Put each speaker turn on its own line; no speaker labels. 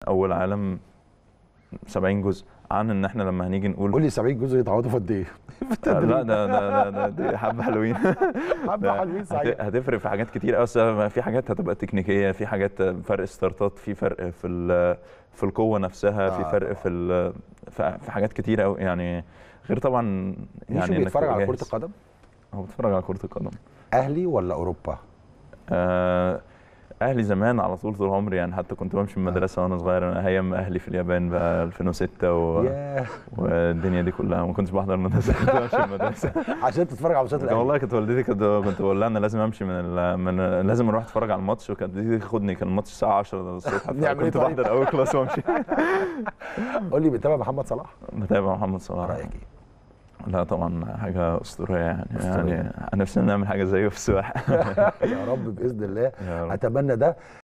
اول عالم 70 جزء عن ان احنا لما هنيجي نقول
قول لي 70 جزء يتعوضوا في قد ايه؟
لا ده ده ده, ده, ده حبه حلوين
حبه
ده
حلوين
هت-
صحيح
هتفرق في حاجات كتير قوي في حاجات هتبقى تكنيكيه في حاجات فرق ستارتات في فرق في ال- في القوه نفسها في
آه.
فرق في ال- في في حاجات كتير قوي يعني غير طبعا
يعني
يعني إنك
بيتفرج
تبقى
على كره
جاهز.
القدم
هو بتفرج على كره القدم
اهلي ولا اوروبا؟
آه، اهلي زمان على طول طول عمري يعني حتى كنت بمشي من المدرسه وانا صغير انا ايام اهلي في اليابان بقى 2006 و...
ياه
والدنيا دي كلها ما كنتش بحضر المدرسه كنت بمشي من المدرسه
عشان تتفرج على ماتشات
كان
الاهلي
والله كانت والدتي كنت كنت بقول لها انا لازم امشي من, ال... من لازم اروح اتفرج على الماتش وكانت دي تاخدني كان الماتش الساعه 10 الصبح
نعمل إيه
كنت
طيب؟
بحضر اول كلاس وامشي
قول لي بتابع محمد صلاح؟
بتابع محمد صلاح
رايك ايه؟
لا طبعا حاجه اسطوريه يعني
أسطورية.
يعني انا نفسي نعمل حاجه زيه في السباحه
يا رب باذن الله
يا رب.
اتمنى ده